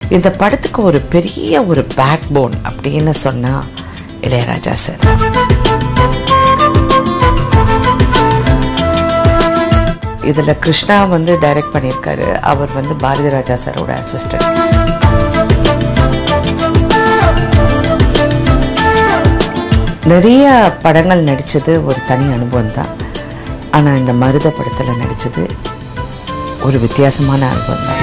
இந்த படத்துக்கு ஒரு பெரிய ஒரு பேக் போன் அப்படின்னு சொன்னா இளையராஜா சார் இதில் கிருஷ்ணா வந்து டைரக்ட் பண்ணியிருக்காரு அவர் வந்து பாரதி ராஜா சாரோட அசிஸ்டன்ட் நிறைய படங்கள் நடித்தது ஒரு தனி அனுபவம் தான் ஆனால் இந்த மருத படத்தில் நடித்தது ஒரு வித்தியாசமான அனுபவம் தான்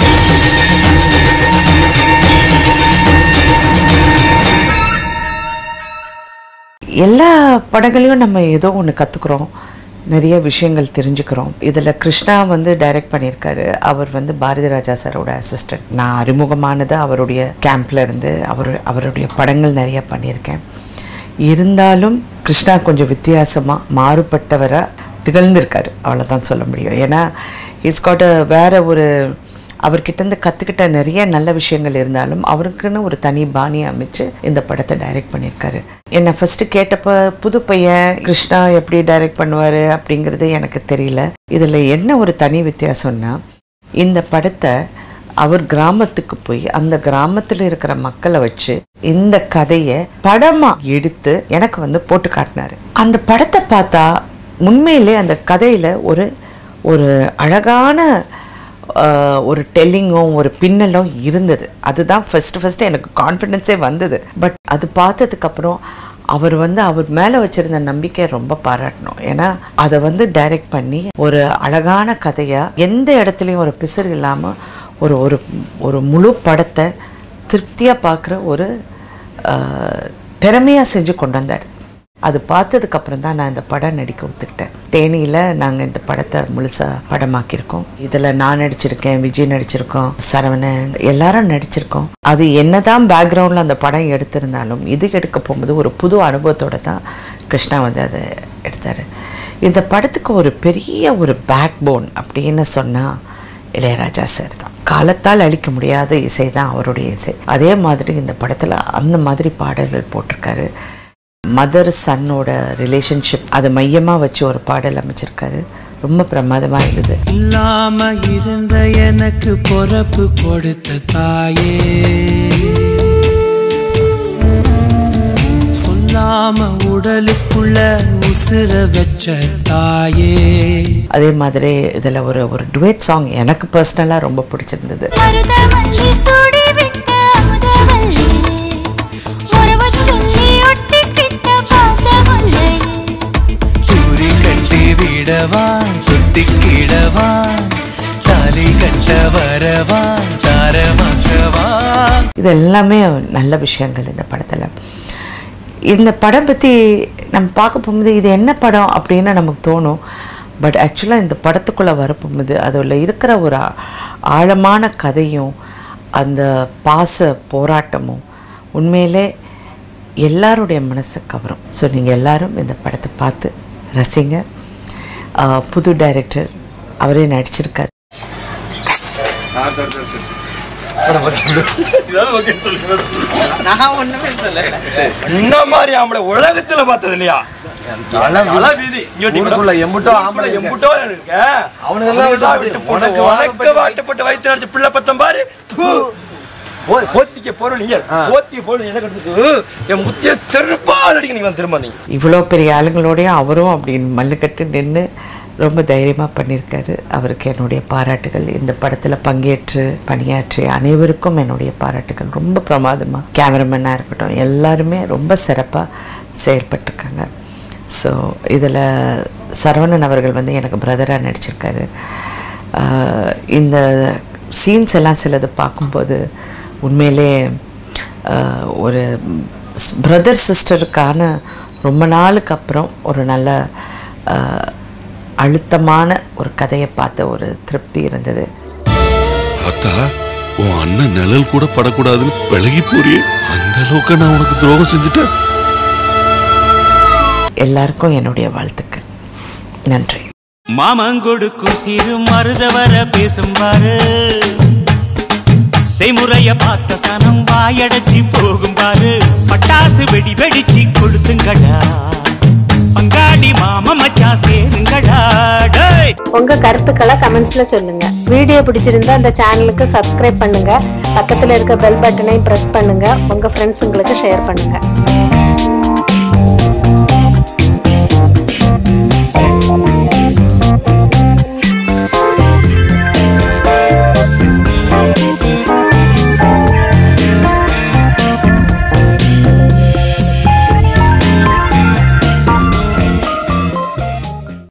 எல்லா படங்களையும் நம்ம ஏதோ ஒன்று கற்றுக்குறோம் நிறைய விஷயங்கள் தெரிஞ்சுக்கிறோம் இதில் கிருஷ்ணா வந்து டைரக்ட் பண்ணியிருக்காரு அவர் வந்து பாரதி ராஜா சாரோட அசிஸ்டன்ட் நான் அறிமுகமானது அவருடைய கேம்ப்ல இருந்து அவர் அவருடைய படங்கள் நிறைய பண்ணியிருக்கேன் இருந்தாலும் கிருஷ்ணா கொஞ்சம் வித்தியாசமாக மாறுபட்டவராக திகழ்ந்திருக்காரு அவ்வளோதான் சொல்ல முடியும் ஏன்னா இஸ் காட் வேற ஒரு அவர்கிட்டருந்து கற்றுக்கிட்ட நிறைய நல்ல விஷயங்கள் இருந்தாலும் அவருக்குன்னு ஒரு தனி பாணி அமைச்சு இந்த படத்தை டைரக்ட் பண்ணியிருக்காரு என்னை ஃபஸ்ட்டு கேட்டப்ப புது பையன் கிருஷ்ணா எப்படி டைரக்ட் பண்ணுவார் அப்படிங்கிறது எனக்கு தெரியல இதில் என்ன ஒரு தனி வித்தியாசம்னா இந்த படத்தை அவர் கிராமத்துக்கு போய் அந்த கிராமத்தில் இருக்கிற மக்களை வச்சு இந்த கதையை படமா எடுத்து எனக்கு வந்து போட்டு காட்டினாரு அந்த படத்தை பார்த்தா உண்மையிலே அந்த கதையில ஒரு ஒரு அழகான ஆஹ், ஒரு டெல்லிங்கும் ஒரு பின்னலும் இருந்தது அதுதான் ஃபர்ஸ்ட் ஃபர்ஸ்ட் எனக்கு கான்ஃபிடென்ஸே வந்தது பட் அது பார்த்ததுக்கப்புறம் அவர் வந்து அவர் மேலே வச்சிருந்த நம்பிக்கையை ரொம்ப பாராட்டணும் ஏன்னா அதை வந்து டைரக்ட் பண்ணி ஒரு அழகான கதையாக எந்த இடத்துலையும் ஒரு பிசறு இல்லாமல் ஒரு ஒரு ஒரு முழு படத்தை திருப்தியாக பார்க்குற ஒரு திறமையாக செஞ்சு கொண்டு வந்தார் அது பார்த்ததுக்கப்புறம் தான் நான் இந்த படம் நடிக்க ஒத்துக்கிட்டேன் தேனியில் நாங்கள் இந்த படத்தை முழுசாக படமாக்கியிருக்கோம் இதில் நான் நடிச்சிருக்கேன் விஜய் நடிச்சிருக்கோம் சரவணன் எல்லாரும் நடிச்சிருக்கோம் அது என்னதான் பேக்ரவுண்டில் அந்த படம் எடுத்திருந்தாலும் இது எடுக்க போகும்போது ஒரு புது அனுபவத்தோட தான் கிருஷ்ணா வந்து அதை எடுத்தார் இந்த படத்துக்கு ஒரு பெரிய ஒரு பேக் போன் அப்படின்னு சொன்னால் இளையராஜா சார் தான் காலத்தால் அழிக்க முடியாத இசை தான் அவருடைய இசை அதே மாதிரி இந்த படத்தில் அந்த மாதிரி பாடல்கள் போட்டிருக்காரு மதர் சன்னோட ரிலேஷன்ஷிப் அதை மையமாக வச்சு ஒரு பாடல் அமைச்சிருக்காரு ரொம்ப பிரமாதமாக இருந்தது இல்லாம இருந்த எனக்கு பொறப்பு கொடுத்த தாயே சொல்லாம உடலுக்குள்ள உசுர வச்ச தாயே அதே மாதிரி இதில் ஒரு ஒரு டுவேட் சாங் எனக்கு பர்சனலாக ரொம்ப பிடிச்சிருந்தது மருதமல்லி சூடி விட்ட அமுதவல்லி உறவச் சொல்லி ஒட்டிக்கிட்ட பாசமுல்லை தூரி கட்டி விடவா குத்தி கிடவா தாலி கட்ட வரவா தாரமாக்கவா இது எல்லாமே நல்ல விஷயங்கள் இந்த படத்தில் இந்த படம் பற்றி நம்ம பார்க்க போகும்போது இது என்ன படம் அப்படின்னு நமக்கு தோணும் பட் ஆக்சுவலாக இந்த படத்துக்குள்ளே வரப்போகும்போது அதில் இருக்கிற ஒரு ஆ- ஆழமான கதையும் அந்த பாச போராட்டமும் உண்மையிலே எல்லாருடைய மனசை கவரும் ஸோ நீங்கள் எல்லாரும் இந்த படத்தை பார்த்து ரசிங்க ஆஹ் புது டைரக்டர் அவரே நடிச்சிருக்காரு என்ன மாதிரி ஆம்பளை உலகத்துல பார்த்தது இல்லையா தலை வீதி. இங்க ஊருக்குள்ள எம்புட்டோ ஆம்பளை இருக்கு. எம்புட்டோ இருக்கு. அவனுங்கெல்லாம் விட்டு அவனுங்கெல்லாம் போட்டு, விட்டு போட்டு, உனக்கு உனக்கு வாக்கப்பட்டு- வாட்டப்பட்டு வயிற்று அடிச்சு பிள்ளை பத்தம் பாரு பு. போ- போத்திக்க பொருள் நீ போத்திக்க பொருள் நீ எனக்கு எடுத்துக்கு. என் முத்திய செருப்பால் அடிக்க நீ வந்து திரும்ப நீ இவ்வளோ பெரிய ஆளுங்களோடையும் அவரும் அப்படின்னு மல்லுக்கட்டு நின்று ரொம்ப தைரியமாக பண்ணியிருக்காரு அவருக்கு என்னுடைய பாராட்டுகள் இந்த படத்தில் பங்கேற்று பணியாற்றி அனைவருக்கும் என்னுடைய பாராட்டுகள் ரொம்ப பிரமாதமாக கேமராமேனாக இருக்கட்டும் எல்லாருமே ரொம்ப சிறப்பாக செயல்பட்டிருக்காங்க ஸோ இதில் சரவணன் அவர்கள் வந்து எனக்கு பிரதராக நடிச்சிருக்காரு ஆஹ் இந்த சீன்ஸ் எல்லாம் சிலது பார்க்கும்போது உண்மையிலே ஆஹ் ஒரு பிரதர் சிஸ்டருக்கான ரொம்ப நாளுக்கு அப்புறம் ஒரு நல்ல ஆஹ், அழுத்தமான ஒரு கதையை பார்த்த ஒரு திருப்தி இருந்தது அத்தா உன் அண்ணன் நிழல் கூட படக்கூடாதுன்னு விலகி போறியே அந்த அளவுக்கு நான் உனக்கு துரோகம் செஞ்சுட்டேன் எல்லாருக்கும் என்னுடைய வாழ்த்துக்கள் நன்றி மாமங்கொடுக்கும் சிறு மருதவர பேசும் பாரு செய்முறைய பார்த்த சனம் வாயடைச்சி போகும் பாரு பட்டாசு வெடி வெடிச்சு கொடுத்துங்கடா பங்காளி மாம மச்சான் சேருங்கடா டேய் உங்க கருத்துக்களை கமெண்ட்ஸ்ல சொல்லுங்க வீடியோ பிடிச்சிருந்தா அந்த சேனலுக்கு சப்ஸ்கிரைப் பண்ணுங்க பக்கத்தில் இருக்க பெல் பட்டனையும் ப்ரெஸ் பண்ணுங்க உங்க ஃப்ரெண்ட்ஸுங்களுக்கு ஷேர் பண்ணுங்க